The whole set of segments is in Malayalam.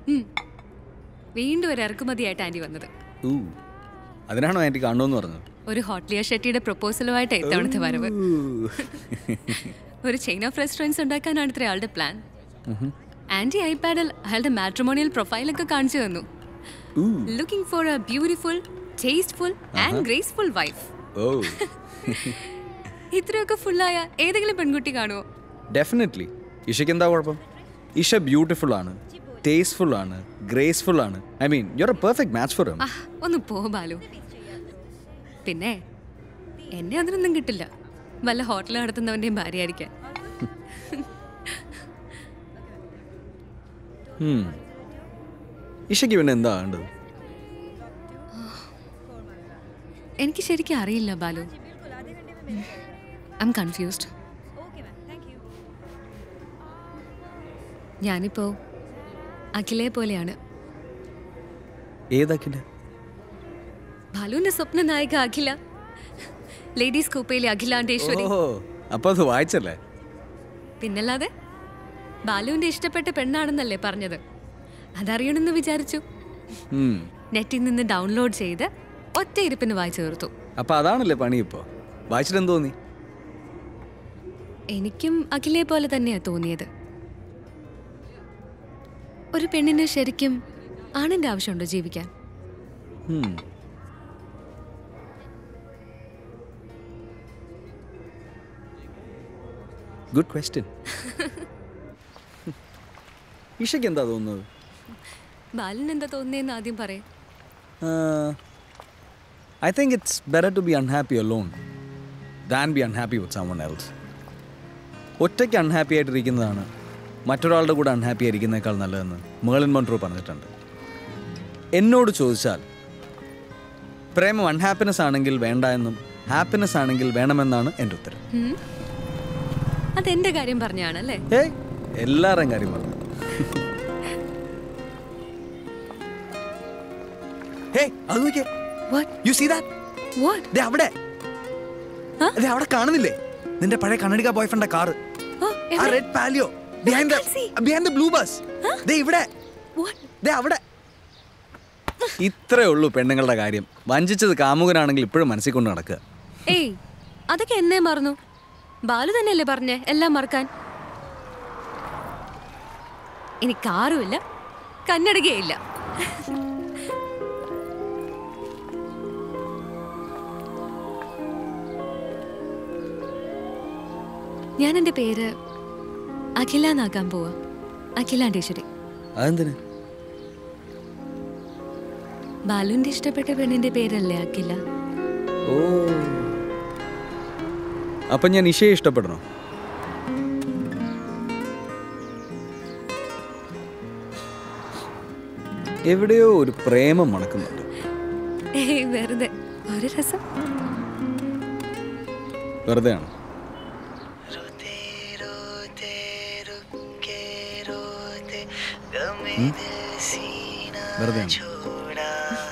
ഉം. വീണ്ടും ഒരു ഇറക്കുമതിയായിട്ട് ആന്റി വന്നത് ഊ അതിനാണോ ആൻറ്റി കാണണമെന്ന് പറഞ്ഞത് ഒരു ഹോട്ട്ലിയർ ഷെട്ടിയുടെ പ്രപ്പോസലുമായിട്ട് ഇത്തവണത്തെ വരവ് ഒരു ചെയിൻ ഓഫ് റെസ്റ്റോറൻറ്റ്സ് ഉണ്ടാക്കാനാണ് ഇത്ര ആളുടെ പ്ലാൻ ആന്റി ഐപാഡിൽ അയാളുടെ മാട്രിമോണിയൽ പ്രൊഫൈലൊക്കെ കാണിച്ചു തന്നു looking for a beautiful tasteful and graceful wife ഓ ഇത്രയൊക്കെ ഫുള്ളായ ഏതെങ്കിലും പെൺകുട്ടി കാണുമോ ഡെഫിനറ്റ്ലി ഇഷയ്ക്ക് എന്താ കുഴപ്പം ഇഷ ബ്യൂട്ടിഫുൾ ആണ് ടേസ്റ്റ്ഫുൾ ആണ് ഗ്രേസ്ഫുൾ ആണ് I mean you are a perfect match for ആ ഒന്ന് പോ ബാലു പിന്നെ എന്നെ അതിനൊന്നും കിട്ടില്ല വല്ല ഹോട്ടൽ നടത്തുന്നവന്റെയും ഭാര്യ ആയിരിക്കാൻ ഇഷയ്ക്ക് പിന്നെ എന്താ വേണ്ടത് എനിക്ക് ശരിക്കും അറിയില്ല ബാലു ഐ എം കൺഫ്യൂസ്ഡ് ഞാനിപ്പോ അഖിലയെ പോലെയാണ് ഏതാക്കില്ല ബാലുവിന്റെ സ്വപ്ന നായിക അഖില ലേഡീസ് കൂപ്പയിലെ അഖിലാണ്ടേശ്വരി ഓ അപ്പൊ അത് വായിച്ചല്ലേ പിന്നല്ലാതെ ബാലുവിന്റെ ഇഷ്ടപ്പെട്ട പെണ്ണാണെന്നല്ലേ പറഞ്ഞത് അതറിയണമെന്ന് വിചാരിച്ചു ഉം. നെറ്റിൽ നിന്ന് ഡൗൺലോഡ് ചെയ്ത് ഒറ്റ ഇരിപ്പിന് വായിച്ചു തീർത്തു അപ്പൊ അതാണല്ലേ പണി ഇപ്പോ വായിച്ചിട്ട് എന്ത് തോന്നി എനിക്കും അഖിലയെ പോലെ തന്നെയാ തോന്നിയത് ഒരു പെണ്ണിന് ശരിക്കും ആണിന്റെ ആവശ്യമുണ്ടോ ജീവിക്കാൻ ഉം. ഗുഡ് ക്വസ്റ്റ്യൻ ഇഷയ്ക്ക് എന്താ തോന്നുന്നത് ബാലിന് എന്താ തോന്നിയെന്ന് ആദ്യം പറയും I think it's better to be unhappy alone than be unhappy with someone else ഒറ്റയ്ക്ക് അൺഹാപ്പി ആയിട്ടിരിക്കുന്നതാണ് മറ്റൊരാളുടെ കൂടെ അൺഹാപ്പി ആയിരിക്കുന്നേക്കാൾ നല്ലതെന്ന് മേളിൻ മൺട്രോ പറഞ്ഞിട്ടുണ്ട് എന്നോട് ചോദിച്ചാൽ പ്രേമം അൺഹാപ്പിനെസ് ആണെങ്കിൽ വേണ്ട എന്നും ഹാപ്പിനെസ് ആണെങ്കിൽ വേണമെന്നാണ് എൻ്റെ ഉത്തരം ഉം. അതെന്റെ കാര്യം പറഞ്ഞാണല്ലേ ഏയ് എല്ലാവരുടെയും കാര്യം പറഞ്ഞു ഹേ അത് നോക്കിയേ What? You see that What? ദേ അവിടെ Huh? ദേ അവിടെ കാണുന്നില്ലേ നിന്റെ പഴയ കണ്ണടിക ബോയ് ഫ്രണ്ട് കാറ് Oh, ആ എവിടെ? Red Palio behind can't see. Behind the blue bus ദേ ഇവിടെ What? ദേ അവിടെ ഇത്രേ ഉള്ളൂ പെണ്ണുങ്ങളുടെ കാര്യം വഞ്ചിച്ചത് കാമുകനാണെങ്കിൽ ഇപ്പോഴും മനസ്സിൽ കൊണ്ട് നടക്കുക ഏയ് അതൊക്കെ എന്നെ മറന്നു ബാലു തന്നെയല്ലേ പറഞ്ഞേ എല്ലാം മറക്കാൻ ഇനി കാറുമില്ല കന്നടകയില്ല ഞാൻ എൻ്റെ പേര് അഖില എന്നാക്കാൻ പോവാ അഖിലാണ്ടേശ്വരി അതെന്തിന് ബാലുവിന്റെ ഇഷ്ടപ്പെട്ട പെണ്ണിന്റെ പേരല്ലേ അഖില ഓ അപ്പൊ ഞാൻ ഇഷയെ ഇഷ്ടപ്പെടണോ എവിടെയോ ഒരു പ്രേമം മണക്കുന്നുണ്ട് ഏയ് വെറുതെ ഒരു രസം വെറുതെ ആണ് रोते रोते रुक के रोते गमे दिल सीना വെറുതെ ആണ് छोड़ा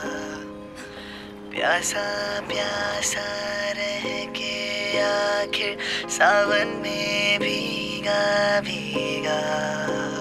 प्यासा प्यासा रह के आखिर सावन में भीगा भीगा